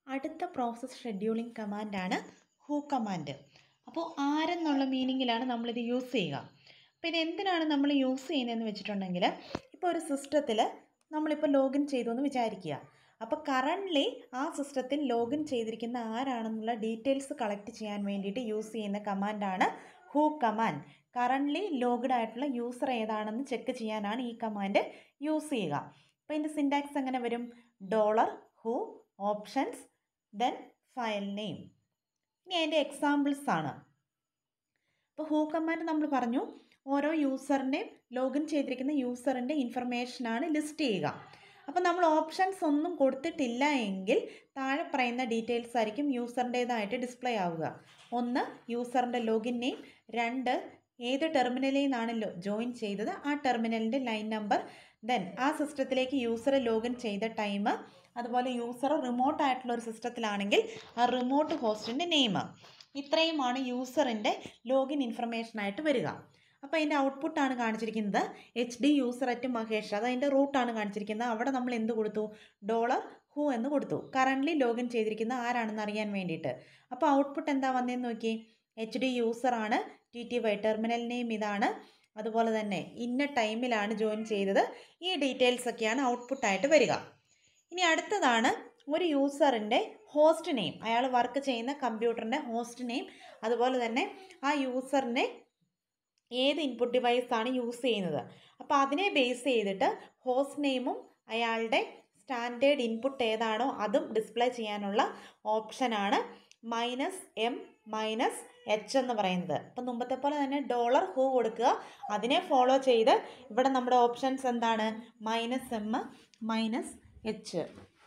അടുത്ത process scheduling കമാൻഡാണ് who command അപ്പോൾ ആരെന്നുള്ള മീനിങ്ങിലാണ് നമ്മളിത് യൂസ് ചെയ്യുക അപ്പോൾ ഇത് എന്തിനാണ് നമ്മൾ യൂസ് ചെയ്യുന്നതെന്ന് വെച്ചിട്ടുണ്ടെങ്കിൽ ഇപ്പോൾ ഒരു സിസ്റ്റത്തിൽ നമ്മളിപ്പോൾ ലോഗിൻ ചെയ്തു എന്ന് വിചാരിക്കുക അപ്പോൾ കറൻ്റ്ലി ആ സിസ്റ്റത്തിൽ ലോഗിൻ ചെയ്തിരിക്കുന്ന ആരാണെന്നുള്ള ഡീറ്റെയിൽസ് കളക്ട് ചെയ്യാൻ വേണ്ടിയിട്ട് യൂസ് ചെയ്യുന്ന കമാൻഡാണ് ഹൂ കമാൻഡ് കറൻ്റ്ലി ലോഗ്ഡ് ആയിട്ടുള്ള യൂസർ ഏതാണെന്ന് ചെക്ക് ചെയ്യാനാണ് ഈ കമാൻഡ് യൂസ് ചെയ്യുക അപ്പോൾ ഇതിൻ്റെ സിൻടാക്സ് എങ്ങനെ വരും dollar who options then file name ഇനി അതിൻ്റെ എക്സാമ്പിൾസ് ആണ് അപ്പോൾ ഹൂ കമാൻഡ് നമ്മൾ പറഞ്ഞു ഓരോ യൂസറിൻ്റെയും ലോഗിൻ ചെയ്തിരിക്കുന്ന യൂസറിൻ്റെ ഇൻഫർമേഷനാണ് ലിസ്റ്റ് ചെയ്യുക അപ്പോൾ നമ്മൾ ഓപ്ഷൻസ് ഒന്നും കൊടുത്തിട്ടില്ല എങ്കിൽ താഴെ പറയുന്ന ഡീറ്റെയിൽസ് ആയിരിക്കും യൂസറിൻ്റേതായിട്ട് ഡിസ്പ്ലേ ആവുക ഒന്ന് യൂസറിൻ്റെ ലോഗിൻ നെയിം രണ്ട് ഏത് ടെർമിനലിൽ നിന്നാണല്ലോ ജോയിൻ ചെയ്തത് ആ ടെർമിനലിൻ്റെ ലൈൻ നമ്പർ ദെൻ ആ സിസ്റ്റത്തിലേക്ക് യൂസർ ലോഗിൻ ചെയ്ത ടൈം അതുപോലെ യൂസർ റിമോട്ട് ആയിട്ടുള്ള ഒരു സിസ്റ്റത്തിലാണെങ്കിൽ ആ റിമോട്ട് ഹോസ്റ്റിൻ്റെ നെയിം ഇത്രയുമാണ് യൂസറിൻ്റെ ലോഗിൻ ഇൻഫർമേഷൻ ആയിട്ട് വരിക അപ്പോൾ അതിൻ്റെ ഔട്ട്പുട്ടാണ് കാണിച്ചിരിക്കുന്നത് H D user at Mahesh അത് അതിൻ്റെ റൂട്ടാണ് കാണിച്ചിരിക്കുന്നത് അവിടെ നമ്മൾ എന്ത് കൊടുത്തു ഡോളർ ഹൂ എന്ന് കൊടുത്തു കറൻ്റ്ലി ലോഗിൻ ചെയ്തിരിക്കുന്ന ആരാണെന്ന് അറിയാൻ വേണ്ടിയിട്ട് അപ്പോൾ ഔട്ട്പുട്ട് എന്താ വന്നതെന്ന് നോക്കി എച്ച് ഡി യൂസറാണ് T T Y terminal name ഇതാണ് അതുപോലെ തന്നെ ഇന്ന ടൈമിലാണ് ജോയിൻ ചെയ്തത് ഈ ഡീറ്റെയിൽസ് ഒക്കെയാണ് ഔട്ട്പുട്ടായിട്ട് വരിക ഇനി അടുത്തതാണ് ഒരു യൂസറിൻ്റെ ഹോസ്റ്റ് നെയിം അയാൾ വർക്ക് ചെയ്യുന്ന കമ്പ്യൂട്ടറിൻ്റെ ഹോസ്റ്റ് നെയിം അതുപോലെ തന്നെ ആ യൂസറിൻ്റെ ഏത് ഇൻപുട്ട് ഡിവൈസാണ് യൂസ് ചെയ്യുന്നത് അപ്പോൾ അതിനെ ബേസ് ചെയ്തിട്ട് ഹോസ്റ്റ് നെയിമും അയാളുടെ സ്റ്റാൻഡേർഡ് ഇൻപുട്ട് ഏതാണോ അതും ഡിസ്പ്ലേ ചെയ്യാനുള്ള ഓപ്ഷനാണ് മൈനസ് എം മൈനസ് എച്ച് എന്ന് പറയുന്നത് അപ്പം മുമ്പത്തെ പോലെ തന്നെ ഡോളർ ഹൂ കൊടുക്കുക അതിനെ ഫോളോ ചെയ്ത് ഇവിടെ നമ്മുടെ ഓപ്ഷൻസ് എന്താണ് മൈനസ് എം മൈനസ് എച്ച്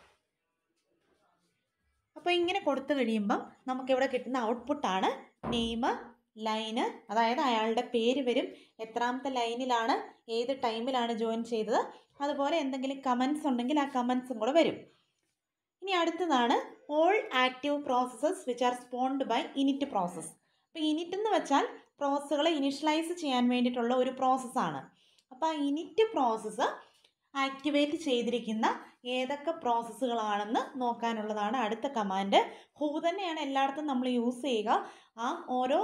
അപ്പോൾ ഇങ്ങനെ കൊടുത്തു കഴിയുമ്പം നമുക്കിവിടെ കിട്ടുന്ന ഔട്ട്പുട്ടാണ് നെയിം ലൈന് അതായത് അയാളുടെ പേര് വരും എത്രാമത്തെ ലൈനിലാണ് ഏത് ടൈമിലാണ് ജോയിൻ ചെയ്തത് അതുപോലെ എന്തെങ്കിലും കമൻസ് ഉണ്ടെങ്കിൽ ആ കമൻസും കൂടെ വരും ഇനി അടുത്തതാണ് all active processes which are spawned by init process അപ്പോൾ ഇനിറ്റ് എന്ന് വെച്ചാൽ പ്രോസസ്സുകളെ ഇനിഷ്യലൈസ് ചെയ്യാൻ വേണ്ടിയിട്ടുള്ള ഒരു പ്രോസസ്സാണ് അപ്പോൾ ആ ഇനിറ്റ് പ്രോസസ്സ് ആക്ടിവേറ്റ് ചെയ്തിരിക്കുന്ന ഏതൊക്കെ പ്രോസസ്സുകളാണെന്ന് നോക്കാനുള്ളതാണ് അടുത്ത കമാൻഡ് ഹൂ തന്നെയാണ് എല്ലായിടത്തും നമ്മൾ യൂസ് ചെയ്യുക ആ ഓരോ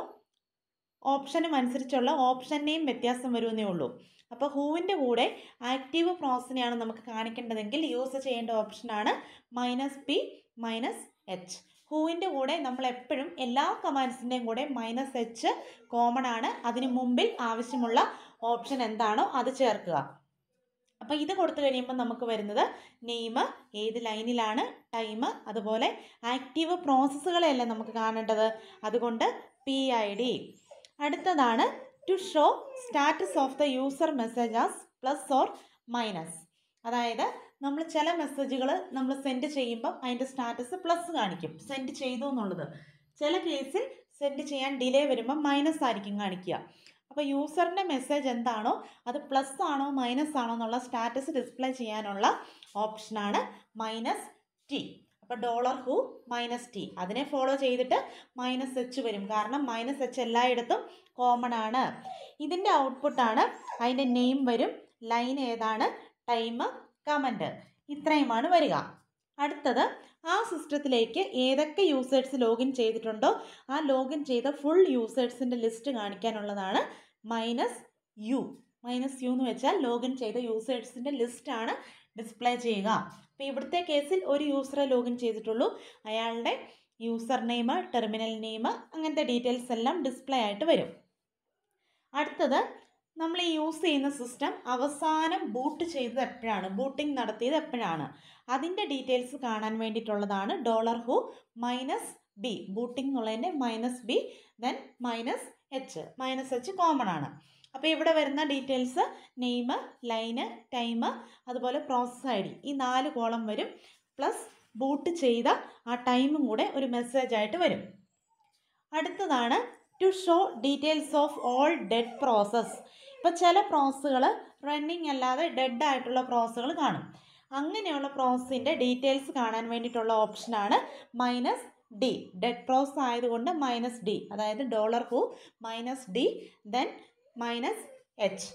ഓപ്ഷനും അനുസരിച്ചുള്ള ഓപ്ഷൻ്റെയും വ്യത്യാസം വരുമെന്നേ ഉള്ളൂ അപ്പോൾ ഹൂവിൻ്റെ കൂടെ ആക്റ്റീവ് പ്രോസസ്സിനെയാണ് നമുക്ക് കാണിക്കേണ്ടതെങ്കിൽ യൂസ് ചെയ്യേണ്ട ഓപ്ഷനാണ് മൈനസ് പി മൈനസ് എച്ച് ഹൂവിൻ്റെ കൂടെ നമ്മൾ എപ്പോഴും എല്ലാ കമാൻഡ്സിൻ്റെയും കൂടെ മൈനസ് എച്ച് കോമൺ ആണ് അതിന് മുമ്പിൽ ആവശ്യമുള്ള ഓപ്ഷൻ എന്താണോ അത് ചേർക്കുക അപ്പോൾ ഇത് കൊടുത്തു കഴിയുമ്പോൾ നമുക്ക് വരുന്നത് നെയിം ഏത് ലൈനിലാണ് ടൈം അതുപോലെ ആക്റ്റീവ് പ്രോസസ്സുകളെയല്ലേ നമുക്ക് കാണേണ്ടത് അതുകൊണ്ട് പി ഐ ഡി അടുത്തതാണ് to show status of the user messages plus or minus അതായത് നമ്മൾ ചില മെസ്സേജുകൾ നമ്മൾ സെൻഡ് ചെയ്യുമ്പം അതിൻ്റെ സ്റ്റാറ്റസ് പ്ലസ് കാണിക്കും സെൻഡ് ചെയ്തു എന്നുള്ളത് ചില കേസിൽ സെൻഡ് ചെയ്യാൻ ഡിലേ വരുമ്പോൾ മൈനസ് ആയിരിക്കും കാണിക്കുക അപ്പോൾ യൂസറിൻ്റെ മെസ്സേജ് എന്താണോ അത് പ്ലസ് ആണോ മൈനസ് ആണോ എന്നുള്ള സ്റ്റാറ്റസ് ഡിസ്പ്ലേ ചെയ്യാനുള്ള ഓപ്ഷനാണ് മൈനസ് ടി അപ്പോൾ ഡോളർ ഹൂ മൈനസ് ടി അതിനെ ഫോളോ ചെയ്തിട്ട് മൈനസ് എച്ച് വരും കാരണം മൈനസ് എച്ച് എല്ലായിടത്തും കോമൺ ആണ് ഇതിൻ്റെ ഔട്ട്പുട്ടാണ് അതിൻ്റെ നെയിം വരും ലൈൻ ഏതാണ് ടൈം കമൻറ്റ് ഇത്രയുമാണ് വരിക അടുത്തത് ആ സിസ്റ്റത്തിലേക്ക് ഏതൊക്കെ യൂസേഴ്സ് ലോഗിൻ ചെയ്തിട്ടുണ്ടോ ആ ലോഗിൻ ചെയ്ത ഫുൾ യൂസേഴ്സിൻ്റെ ലിസ്റ്റ് കാണിക്കാനുള്ളതാണ് മൈനസ് യു മൈനസ് യു എന്ന് വെച്ചാൽ ലോഗിൻ ചെയ്ത യൂസേഴ്സിൻ്റെ ലിസ്റ്റാണ് ഡിസ്പ്ലേ ചെയ്യുക അപ്പോൾ ഇവിടുത്തെ കേസിൽ ഒരു യൂസറെ ലോഗിൻ ചെയ്തിട്ടുള്ളൂ അയാളുടെ യൂസർ നെയിം ടെർമിനൽ നെയിം അങ്ങനത്തെ ഡീറ്റെയിൽസ് എല്ലാം ഡിസ്പ്ലേ ആയിട്ട് വരും അടുത്തത് നമ്മൾ ഈ യൂസ് ചെയ്യുന്ന സിസ്റ്റം അവസാനം ബൂട്ട് ചെയ്തത് എപ്പോഴാണ് ബൂട്ടിംഗ് നടത്തിയത് എപ്പോഴാണ് അതിൻ്റെ ഡീറ്റെയിൽസ് കാണാൻ വേണ്ടിയിട്ടുള്ളതാണ് dollar who minus B booting എന്നുള്ളതിൻ്റെ minus B then minus H minus H common ആണ് അപ്പോൾ ഇവിടെ വരുന്ന ഡീറ്റെയിൽസ് നെയിം ലൈന് ടൈം അതുപോലെ പ്രോസസ് ഐ ഡി ഈ നാല് കോളം വരും പ്ലസ് ബൂട്ട് ചെയ്ത ആ ടൈമും കൂടെ ഒരു മെസ്സേജ് ആയിട്ട് വരും അടുത്തതാണ് to show details of all dead process ഇപ്പോൾ ചില പ്രോസസ്സുകൾ റണ്ണിങ് അല്ലാതെ ഡെഡ് ആയിട്ടുള്ള പ്രോസസ്സുകൾ കാണും അങ്ങനെയുള്ള പ്രോസസ്സിൻ്റെ ഡീറ്റെയിൽസ് കാണാൻ വേണ്ടിയിട്ടുള്ള ഓപ്ഷനാണ് മൈനസ് ഡി ഡെഡ് പ്രോസസ് ആയതുകൊണ്ട് മൈനസ് ഡി അതായത് dollar who minus D then minus H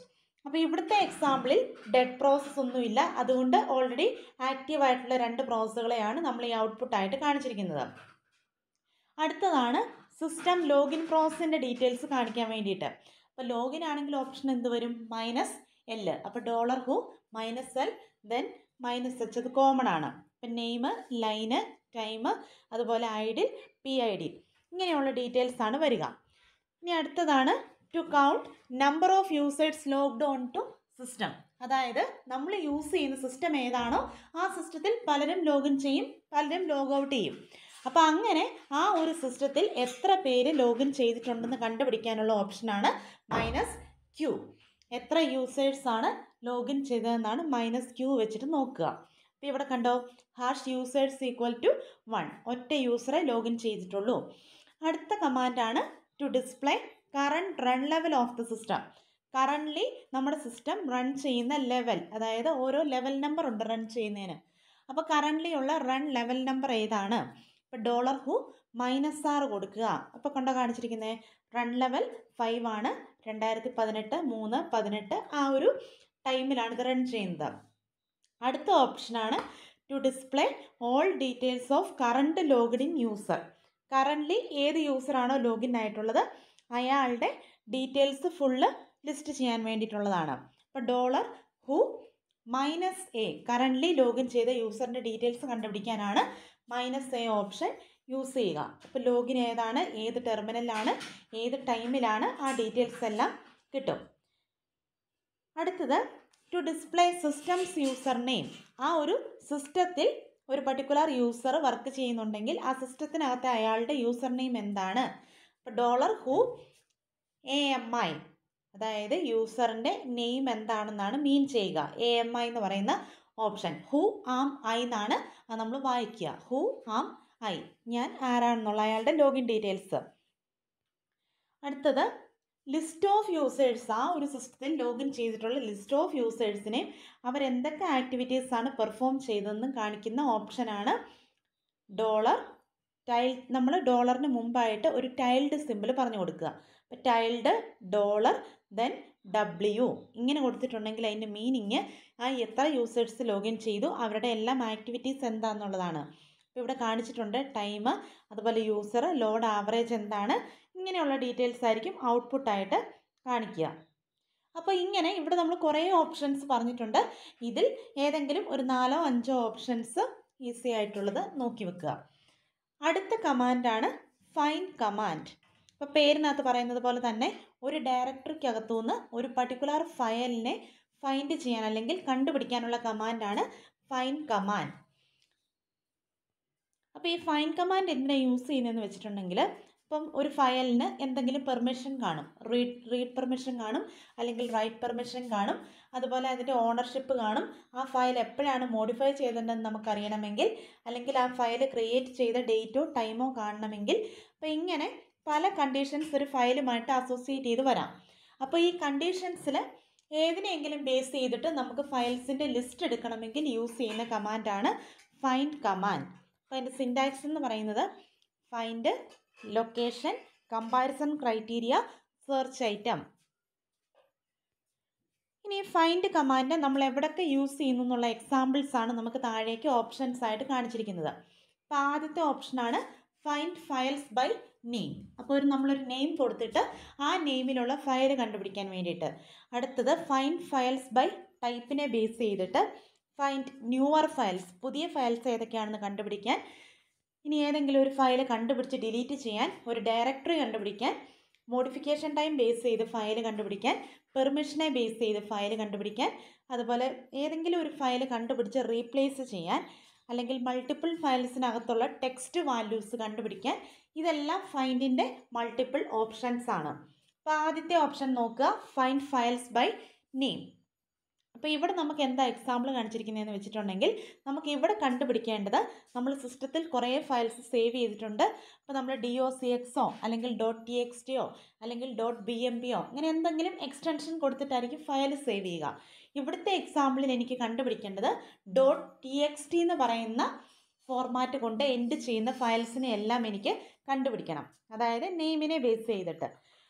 അപ്പോൾ ഇവിടുത്തെ എക്സാമ്പിളിൽ ഡെഡ് പ്രോസസ്സ് ഒന്നുമില്ല അതുകൊണ്ട് ഓൾറെഡി ആക്റ്റീവ് ആയിട്ടുള്ള രണ്ട് പ്രോസസ്സുകളെയാണ് നമ്മൾ ഈ ഔട്ട്പുട്ടായിട്ട് കാണിച്ചിരിക്കുന്നത് അടുത്തതാണ് സിസ്റ്റം ലോഗിൻ പ്രോസസ്സിൻ്റെ ഡീറ്റെയിൽസ് കാണിക്കാൻ വേണ്ടിയിട്ട് അപ്പോൾ ലോഗിൻ ആണെങ്കിൽ ഓപ്ഷൻ എന്ത് വരും മൈനസ് എൽ അപ്പോൾ dollar who minus L then minus H അത് കോമൺ ആണ് ഇപ്പം നെയിം ലൈന് ടൈം അതുപോലെ ഐഡിൽ പി ഐ ഡി ഇങ്ങനെയുള്ള ഡീറ്റെയിൽസ് ആണ് വരിക ഇനി അടുത്തതാണ് to count number of users logged on to system അതായത് നമ്മൾ യൂസ് ചെയ്യുന്ന സിസ്റ്റം ഏതാണോ ആ സിസ്റ്റത്തിൽ പലരും ലോഗിൻ ചെയ്യും പലരും ലോഗ് ഔട്ട് ചെയ്യും അപ്പോൾ അങ്ങനെ ആ ഒരു സിസ്റ്റത്തിൽ എത്ര പേര് ലോഗിൻ ചെയ്തിട്ടുണ്ടെന്ന് കണ്ടുപിടിക്കാനുള്ള ഓപ്ഷനാണ് മൈനസ് ക്യൂ എത്ര യൂസേഴ്സാണ് ലോഗിൻ ചെയ്തതെന്നാണ് മൈനസ് ക്യൂ വെച്ചിട്ട് നോക്കുക അപ്പോൾ ഇവിടെ കണ്ടോ hash users equal to one ഒറ്റ യൂസറെ ലോഗിൻ ചെയ്തിട്ടുള്ളൂ അടുത്ത കമാൻഡാണ് to display current run level of the system currently നമ്മുടെ സിസ്റ്റം റൺ ചെയ്യുന്ന ലെവൽ അതായത് ഓരോ ലെവൽ നമ്പർ ഉണ്ട് റൺ ചെയ്യുന്നതിന് അപ്പോൾ കറൻ്റ്ലി ഉള്ള റൺ ലെവൽ നമ്പർ ഏതാണ് ഇപ്പോൾ ഡോളർ ഹു മൈനസ് ആറ് കൊടുക്കുക അപ്പോൾ കൊണ്ടോ കാണിച്ചിരിക്കുന്നത് റൺ ലെവൽ ഫൈവ് ആണ് രണ്ടായിരത്തി പതിനെട്ട് മൂന്ന് പതിനെട്ട് ആ ഒരു ടൈമിലാണ് ഇത് റൺ ചെയ്യുന്നത് അടുത്ത ഓപ്ഷനാണ് to display all details of current login in user currently ഏത് യൂസറാണോ ലോഗിൻ ആയിട്ടുള്ളത് അയാളുടെ ഡീറ്റെയിൽസ് ഫുള്ള് ലിസ്റ്റ് ചെയ്യാൻ വേണ്ടിയിട്ടുള്ളതാണ് അപ്പോൾ dollar who minus A currently login ചെയ്ത യൂസറിൻ്റെ ഡീറ്റെയിൽസ് കണ്ടുപിടിക്കാനാണ് മൈനസ് എ ഓപ്ഷൻ യൂസ് ചെയ്യുക അപ്പോൾ ലോഗിൻ ഏതാണ് ഏത് ടെർമിനലാണ് ഏത് ടൈമിലാണ് ആ ഡീറ്റെയിൽസ് എല്ലാം കിട്ടും അടുത്തത് to display systems user name ആ ഒരു സിസ്റ്റത്തിൽ ഒരു പർട്ടിക്കുലർ യൂസർ വർക്ക് ചെയ്യുന്നുണ്ടെങ്കിൽ ആ സിസ്റ്റത്തിനകത്തെ അയാളുടെ യൂസർ നെയിം എന്താണ് അപ്പോൾ dollar who A M I അതായത് യൂസറിൻ്റെ നെയിം എന്താണെന്നാണ് മീൻ ചെയ്യുക എ എം ഐ എന്ന് പറയുന്ന ഓപ്ഷൻ ഹു ആം ഐ എന്നാണ് നമ്മൾ വായിക്കുക ഹു ആം ഐ ഞാൻ ആരാണെന്നുള്ള അയാളുടെ ലോഗിൻ ഡീറ്റെയിൽസ് അടുത്തത് ലിസ്റ്റ് ഓഫ് യൂസേഴ്സ് ആ ഒരു സിസ്റ്റത്തിൽ ലോഗിൻ ചെയ്തിട്ടുള്ള ലിസ്റ്റ് ഓഫ് യൂസേഴ്സിനെ അവരെന്തൊക്കെ ആക്ടിവിറ്റീസ് ആണ് പെർഫോം ചെയ്തതെന്ന് കാണിക്കുന്ന ഓപ്ഷനാണ് ഡോളർ ടൈൽ നമ്മൾ ഡോളറിന് മുമ്പായിട്ട് ഒരു ടൈൽഡ് സിമ്പിൾ പറഞ്ഞു കൊടുക്കുക അപ്പോൾ ടൈൽഡ് ഡോളർ ദെൻ ഡബ്ല്യു ഇങ്ങനെ കൊടുത്തിട്ടുണ്ടെങ്കിൽ അതിൻ്റെ മീനിങ് ആ എത്ര യൂസേഴ്സ് ലോഗിൻ ചെയ്തു അവരുടെ എല്ലാം ആക്ടിവിറ്റീസ് എന്താണെന്നുള്ളതാണ് ഇപ്പോൾ ഇവിടെ കാണിച്ചിട്ടുണ്ട് ടൈം അതുപോലെ യൂസർ ലോഡ് ആവറേജ് എന്താണ് ഇങ്ങനെയുള്ള ഡീറ്റെയിൽസ് ആയിരിക്കും ഔട്ട്പുട്ടായിട്ട് കാണിക്കുക അപ്പോൾ ഇങ്ങനെ ഇവിടെ നമ്മൾ കുറേ ഓപ്ഷൻസ് പറഞ്ഞിട്ടുണ്ട് ഇതിൽ ഏതെങ്കിലും ഒരു നാലോ അഞ്ചോ ഓപ്ഷൻസ് ഈസി ആയിട്ടുള്ളത് നോക്കി വെക്കുക അടുത്ത കമാൻഡാണ് ഫൈൻ കമാൻഡ് ഇപ്പോൾ പേരിനകത്ത് പറയുന്നത് പോലെ തന്നെ ഒരു ഡയറക്ടറിക്കകത്തു നിന്ന് ഒരു പർട്ടിക്കുലർ ഫയലിനെ ഫൈൻഡ് ചെയ്യാൻ അല്ലെങ്കിൽ കണ്ടുപിടിക്കാനുള്ള കമാൻഡാണ് ഫൈൻ കമാൻഡ് അപ്പോൾ ഈ ഫൈൻ കമാൻഡ് എന്തിനാണ് യൂസ് ചെയ്യുന്നതെന്ന് വെച്ചിട്ടുണ്ടെങ്കിൽ ഇപ്പം ഒരു ഫയലിന് എന്തെങ്കിലും പെർമിഷൻ കാണും റീഡ് റീഡ് പെർമിഷൻ കാണും അല്ലെങ്കിൽ റൈറ്റ് പെർമിഷൻ കാണും അതുപോലെ അതിൻ്റെ ഓണർഷിപ്പ് കാണും ആ ഫയൽ എപ്പോഴാണ് മോഡിഫൈ ചെയ്തിട്ടുണ്ടെന്ന് നമുക്കറിയണമെങ്കിൽ അല്ലെങ്കിൽ ആ ഫയൽ ക്രിയേറ്റ് ചെയ്ത ഡേറ്റോ ടൈമോ കാണണമെങ്കിൽ അപ്പോൾ ഇങ്ങനെ പല കണ്ടീഷൻസ് ഒരു ഫയലുമായിട്ട് അസോസിയേറ്റ് ചെയ്ത് വരാം അപ്പോൾ ഈ കണ്ടീഷൻസിൽ ഏതിനെങ്കിലും ബേസ് ചെയ്തിട്ട് നമുക്ക് ഫയൽസിൻ്റെ ലിസ്റ്റ് എടുക്കണമെങ്കിൽ യൂസ് ചെയ്യുന്ന കമാൻഡാണ് ഫൈൻഡ് കമാൻഡ് അപ്പോൾ അതിൻ്റെ സിൻടാക്സ് എന്ന് പറയുന്നത് find location comparison criteria search item ഇനി ഫൈൻഡ് കമാൻഡ് നമ്മൾ എവിടെയൊക്കെ യൂസ് ചെയ്യുന്നു എന്നുള്ള എക്സാമ്പിൾസ് ആണ് നമുക്ക് താഴേക്ക് ഓപ്ഷൻസ് ആയിട്ട് കാണിച്ചിരിക്കുന്നത് അപ്പോൾ ആദ്യത്തെ ഓപ്ഷനാണ് ഫൈൻഡ് ഫയൽസ് ബൈ നെയിം അപ്പോൾ ഒരു നമ്മളൊരു നെയിം കൊടുത്തിട്ട് ആ നെയിമിലുള്ള ഫയൽ കണ്ടുപിടിക്കാൻ വേണ്ടിയിട്ട് അടുത്തത് ഫൈൻഡ് ഫയൽസ് ബൈ ടൈപ്പിനെ ബേസ് ചെയ്തിട്ട് ഫൈൻഡ് ന്യൂവർ ഫയൽസ് പുതിയ ഫയൽസ് ഏതൊക്കെയാണെന്ന് കണ്ടുപിടിക്കാൻ ഇനി ഏതെങ്കിലും ഒരു ഫയൽ കണ്ടുപിടിച്ച് ഡിലീറ്റ് ചെയ്യാൻ ഒരു ഡയറക്ടറി കണ്ടുപിടിക്കാൻ മോഡിഫിക്കേഷൻ ടൈം ബേസ് ചെയ്ത് ഫയൽ കണ്ടുപിടിക്കാൻ പെർമിഷനെ ബേസ് ചെയ്ത് ഫയൽ കണ്ടുപിടിക്കാൻ അതുപോലെ ഏതെങ്കിലും ഒരു ഫയൽ കണ്ടുപിടിച്ച് റീപ്ലേസ് ചെയ്യാൻ അല്ലെങ്കിൽ മൾട്ടിപ്പിൾ ഫയൽസിനകത്തുള്ള ടെക്സ്റ്റ് വാല്യൂസ് കണ്ടുപിടിക്കാൻ ഇതെല്ലാം ഫൈൻഡിൻ്റെ മൾട്ടിപ്പിൾ ഓപ്ഷൻസ് ആണ് അപ്പോൾ ആദ്യത്തെ ഓപ്ഷൻ നോക്കുക ഫൈൻഡ് ഫയൽസ് ബൈ നെയിം അപ്പോൾ ഇവിടെ നമുക്ക് എന്താ എക്സാമ്പിൾ കാണിച്ചിരിക്കുന്നതെന്ന് വെച്ചിട്ടുണ്ടെങ്കിൽ നമുക്ക് ഇവിടെ കണ്ടുപിടിക്കേണ്ടത് നമ്മൾ സിസ്റ്റത്തിൽ കുറേ ഫയൽസ് സേവ് ചെയ്തിട്ടുണ്ട് അപ്പോൾ നമ്മൾ ഡി ഒ സി എക്സോ അല്ലെങ്കിൽ ഡോട്ട് ടി എക്സ് ടിയോ അല്ലെങ്കിൽ ഡോട്ട് ബി എം പിയോ അങ്ങനെ എന്തെങ്കിലും എക്സ്റ്റൻഷൻ കൊടുത്തിട്ടായിരിക്കും ഫയൽ സേവ് ചെയ്യുക ഇവിടുത്തെ എക്സാമ്പിളിൽ എനിക്ക് കണ്ടുപിടിക്കേണ്ടത് ഡോട്ട് ടി എക്സ് ടി എന്ന് പറയുന്ന ഫോർമാറ്റ് കൊണ്ട് എൻഡ് ചെയ്യുന്ന ഫയൽസിനെ എല്ലാം എനിക്ക് കണ്ടുപിടിക്കണം അതായത് നെയിമിനെ ബേസ് ചെയ്തിട്ട്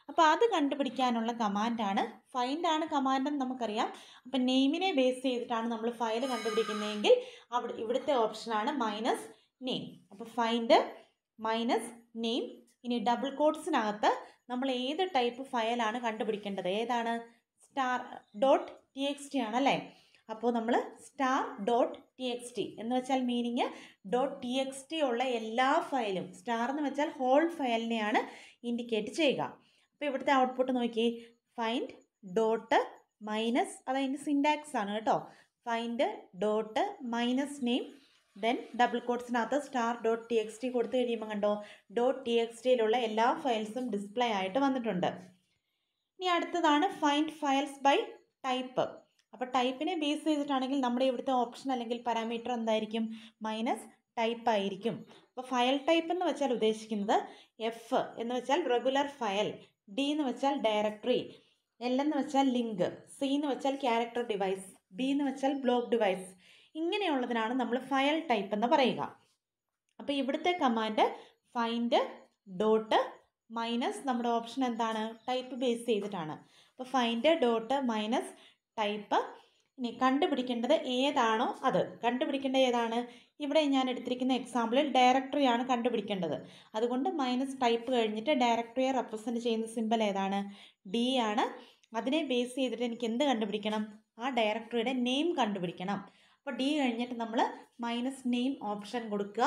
അപ്പോൾ അത് കണ്ടുപിടിക്കാനുള്ള കമാൻഡാണ് ഫൈൻഡ് ആണ് കമാൻഡ് എന്ന് നമുക്കറിയാം അപ്പം നെയിമിനെ ബേസ് ചെയ്തിട്ടാണ് നമ്മൾ ഫയൽ കണ്ടുപിടിക്കുന്നതെങ്കിൽ അവിടെ ഇവിടുത്തെ ഓപ്ഷനാണ് മൈനസ് നെയിം അപ്പോൾ ഫൈൻഡ് മൈനസ് നെയിം ഇനി ഡബിൾ കോട്ട്സിനകത്ത് നമ്മൾ ഏത് ടൈപ്പ് ഫയലാണ് കണ്ടുപിടിക്കേണ്ടത് ഏതാണ് star dot T X T ആണല്ലേ അപ്പോൾ നമ്മൾ star dot T X T എന്ന് വെച്ചാൽ meaning dot T X T ഉള്ള എല്ലാ ഫയലും സ്റ്റാർ എന്ന് വെച്ചാൽ ഹോൾ ഫയലിനെയാണ് ഇൻഡിക്കേറ്റ് ചെയ്യുക അപ്പോൾ ഇവിടുത്തെ ഔട്ട്പുട്ട് നോക്കി ഫൈൻഡ് ഡോട്ട് മൈനസ് അതതിൻ്റെ സിൻഡാക്സ് ആണ് കേട്ടോ find dot minus name then double കോട്ട്സിനകത്ത് star dot T X T കൊടുത്തു കഴിയുമ്പോൾ കണ്ടോ ഡോട്ട് ടി എക്സ് ടിയിലുള്ള എല്ലാ ഫയൽസും ഡിസ്പ്ലേ ആയിട്ട് വന്നിട്ടുണ്ട് ഇനി അടുത്തതാണ് ഫൈൻഡ് ഫയൽസ് ബൈ ടൈപ്പ് അപ്പോൾ ടൈപ്പിനെ ബേസ് ചെയ്തിട്ടാണെങ്കിൽ നമ്മുടെ ഇവിടുത്തെ ഓപ്ഷൻ അല്ലെങ്കിൽ പാരാമീറ്റർ എന്തായിരിക്കും മൈനസ് ടൈപ്പ് ആയിരിക്കും അപ്പോൾ ഫയൽ ടൈപ്പ് എന്ന് വെച്ചാൽ ഉദ്ദേശിക്കുന്നത് എഫ് എന്ന് വെച്ചാൽ റെഗുലർ ഫയൽ ഡി എന്ന് വെച്ചാൽ ഡയറക്ടറി എൽ എന്ന് വെച്ചാൽ ലിങ്ക് സി എന്ന് വെച്ചാൽ ക്യാരക്ടർ ഡിവൈസ് ബി എന്ന് വെച്ചാൽ ബ്ലോക്ക് ഡിവൈസ് ഇങ്ങനെയുള്ളതിനാണ് നമ്മൾ ഫയൽ ടൈപ്പ് എന്ന് പറയുക അപ്പോൾ ഇവിടുത്തെ കമാൻഡ് ഫൈൻഡ് ഡോട്ട് മൈനസ് നമ്മുടെ ഓപ്ഷൻ എന്താണ് ടൈപ്പ് ബേസ് ചെയ്തിട്ടാണ് അപ്പോൾ ഫൈൻഡ് ഡോട്ട് മൈനസ് ടൈപ്പ് ഇനി കണ്ടുപിടിക്കേണ്ടത് ഏതാണോ അത് കണ്ടുപിടിക്കേണ്ട ഏതാണ് ഇവിടെ ഞാൻ എടുത്തിരിക്കുന്ന എക്സാമ്പിളിൽ ഡയറക്ടറിയാണ് കണ്ടുപിടിക്കേണ്ടത് അതുകൊണ്ട് മൈനസ് ടൈപ്പ് കഴിഞ്ഞിട്ട് ഡയറക്ടറിയെ റെപ്രസെൻറ്റ് ചെയ്യുന്ന സിമ്പൽ ഏതാണ് ഡി ആണ് അതിനെ ബേസ് ചെയ്തിട്ട് എനിക്ക് എന്ത് കണ്ടുപിടിക്കണം ആ ഡയറക്ടറിയുടെ നെയിം കണ്ടുപിടിക്കണം അപ്പോൾ ഡി കഴിഞ്ഞിട്ട് നമ്മൾ മൈനസ് നെയിം ഓപ്ഷൻ കൊടുക്കുക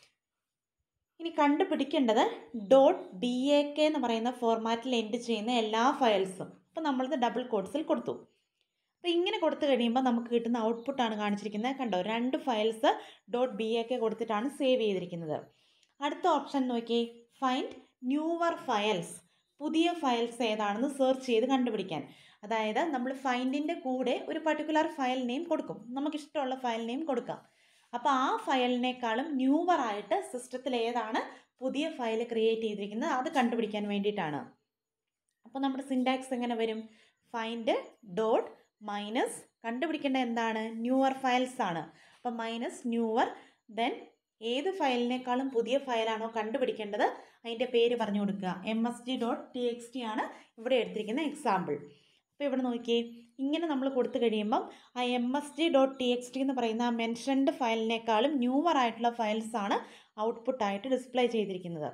ഇനി കണ്ടുപിടിക്കേണ്ടത് ഡോട്ട് ഡി എ കെ എന്ന് പറയുന്ന ഫോർമാറ്റിൽ എൻഡ് ചെയ്യുന്ന എല്ലാ ഫയൽസും അപ്പോൾ നമ്മളത് ഡബിൾ കോഡ്സിൽ കൊടുത്തു അപ്പോൾ ഇങ്ങനെ കൊടുത്തു കഴിയുമ്പോൾ നമുക്ക് കിട്ടുന്ന ഔട്ട്പുട്ടാണ് കാണിച്ചിരിക്കുന്നത് കണ്ടോ രണ്ട് files dot B A K കൊടുത്തിട്ടാണ് സേവ് ചെയ്തിരിക്കുന്നത് അടുത്ത ഓപ്ഷൻ നോക്കി ഫൈൻഡ് ന്യൂവർ ഫയൽസ് പുതിയ ഫയൽസ് ഏതാണെന്ന് സെർച്ച് ചെയ്ത് കണ്ടുപിടിക്കാൻ അതായത് നമ്മൾ ഫൈൻഡിൻ്റെ കൂടെ ഒരു പർട്ടിക്കുലർ ഫയൽ നെയിം കൊടുക്കും നമുക്കിഷ്ടമുള്ള ഫയൽ നെയിം കൊടുക്കാം അപ്പോൾ ആ ഫയലിനേക്കാളും ന്യൂവർ ആയിട്ട് സിസ്റ്റത്തിൽ ഏതാണ് പുതിയ ഫയൽ ക്രിയേറ്റ് ചെയ്തിരിക്കുന്നത് അത് കണ്ടുപിടിക്കാൻ വേണ്ടിയിട്ടാണ് അപ്പോൾ നമ്മുടെ സിൻടാക്സ് എങ്ങനെ വരും ഫൈൻഡ് ഡോട്ട് മൈനസ് കണ്ടുപിടിക്കേണ്ട എന്താണ് ന്യൂവർ ഫയൽസ് ആണ് അപ്പോൾ മൈനസ് ന്യൂവർ ദെൻ ഏത് ഫയലിനേക്കാളും പുതിയ ഫയലാണോ കണ്ടുപിടിക്കേണ്ടത് അതിൻ്റെ പേര് പറഞ്ഞു കൊടുക്കുക M S G dot T X T ആണ് ഇവിടെ എടുത്തിരിക്കുന്ന എക്സാമ്പിൾ അപ്പോൾ ഇവിടെ നോക്കിയേ ഇങ്ങനെ നമ്മൾ കൊടുത്തു കഴിയുമ്പം ആ M S G dot T X T എന്ന് പറയുന്ന ആ മെൻഷൻഡ് ഫയലിനേക്കാളും ന്യൂവർ ആയിട്ടുള്ള ഫയൽസ് ആണ് ഔട്ട്പുട്ടായിട്ട് ഡിസ്പ്ലേ ചെയ്തിരിക്കുന്നത്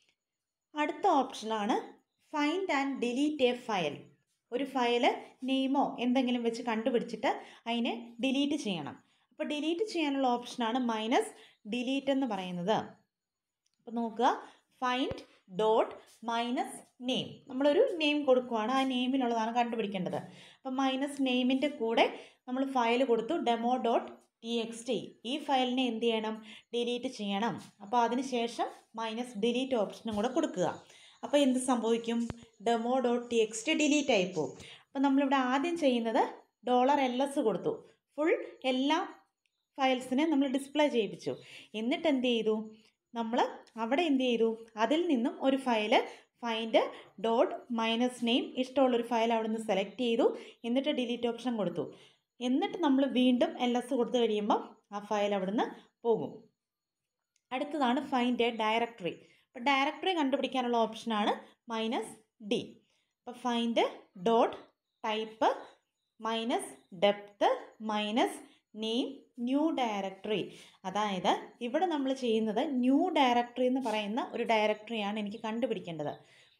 അടുത്ത ഓപ്ഷനാണ് find and delete a file ഒരു ഫയൽ നെയിമോ എന്തെങ്കിലും വെച്ച് കണ്ടുപിടിച്ചിട്ട് അതിനെ ഡിലീറ്റ് ചെയ്യണം അപ്പോൾ ഡിലീറ്റ് ചെയ്യാനുള്ള ഓപ്ഷനാണ് മൈനസ് ഡിലീറ്റ് എന്ന് പറയുന്നത് അപ്പോൾ നോക്കുക ഫൈൻഡ് ഡോട്ട് മൈനസ് നെയിം നമ്മളൊരു നെയിം കൊടുക്കുവാണ് ആ നെയിമിലുള്ളതാണ് കണ്ടുപിടിക്കേണ്ടത് അപ്പോൾ മൈനസ് നെയിമിൻ്റെ കൂടെ നമ്മൾ ഫയൽ കൊടുത്തു demo dot T X T ഈ ഫയലിനെ എന്ത് ചെയ്യണം ഡിലീറ്റ് ചെയ്യണം അപ്പോൾ അതിന് ശേഷം മൈനസ് ഡിലീറ്റ് ഓപ്ഷനും കൂടെ കൊടുക്കുക അപ്പോൾ എന്ത് സംഭവിക്കും demo dot T X T delete ആയിപ്പോവും അപ്പോൾ നമ്മളിവിടെ ആദ്യം ചെയ്യുന്നത് ഡോളർ എൽ എസ് കൊടുത്തു ഫുൾ എല്ലാ ഫയൽസിനെ നമ്മൾ ഡിസ്പ്ലേ ചെയ്യിപ്പിച്ചു എന്നിട്ട് എന്ത് ചെയ്തു നമ്മൾ അവിടെ എന്ത് ചെയ്തു അതിൽ നിന്നും ഒരു file find dot minus name ഇഷ്ടമുള്ളൊരു ഫയൽ അവിടെ നിന്ന് സെലക്ട് ചെയ്തു എന്നിട്ട് ഡിലീറ്റ് ഓപ്ഷൻ കൊടുത്തു എന്നിട്ട് നമ്മൾ വീണ്ടും എൽ എസ് കൊടുത്തു കഴിയുമ്പം ആ ഫയൽ അവിടുന്ന് പോകും അടുത്തതാണ് ഫൈൻഡ് എ ഡയറക്ടറി അപ്പോൾ ഡയറക്ടറി കണ്ടുപിടിക്കാനുള്ള ഓപ്ഷനാണ് മൈനസ് ഡി അപ്പോൾ find dot type minus depth minus name new directory അതായത് ഇവിടെ നമ്മൾ ചെയ്യുന്നത് ന്യൂ ഡയറക്ടറി എന്ന് പറയുന്ന ഒരു ഡയറക്ടറിയാണ് എനിക്ക് കണ്ടുപിടിക്കേണ്ടത്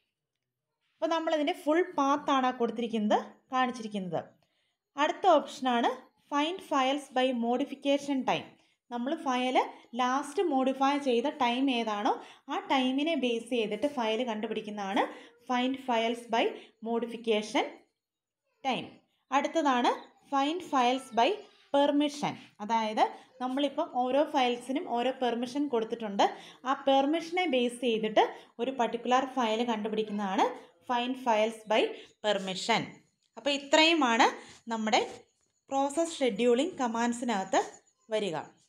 അപ്പോൾ നമ്മളതിൻ്റെ ഫുൾ പാത്താണ് കൊടുത്തിരിക്കുന്നത് കാണിച്ചിരിക്കുന്നത് അടുത്ത ഓപ്ഷനാണ് find files by modification time നമ്മൾ ഫയൽ ലാസ്റ്റ് മോഡിഫൈ ചെയ്ത ടൈം ഏതാണോ ആ ടൈമിനെ ബേസ് ചെയ്തിട്ട് ഫയൽ കണ്ടുപിടിക്കുന്നതാണ് find files by modification time അടുത്തതാണ് ഫൈൻഡ് ഫയൽസ് ബൈ പെർമിഷൻ അതായത് നമ്മളിപ്പം ഓരോ ഫയൽസിനും ഓരോ പെർമിഷൻ കൊടുത്തിട്ടുണ്ട് ആ പെർമിഷനെ ബേസ് ചെയ്തിട്ട് ഒരു പർട്ടിക്കുലർ ഫയൽ കണ്ടുപിടിക്കുന്നതാണ് ഫൈൻഡ് ഫയൽസ് ബൈ പെർമിഷൻ അപ്പോൾ ഇത്രയുമാണ് നമ്മുടെ പ്രോസസ് ഷെഡ്യൂളിംഗ് കമാൻഡ്സിനകത്ത് വരിക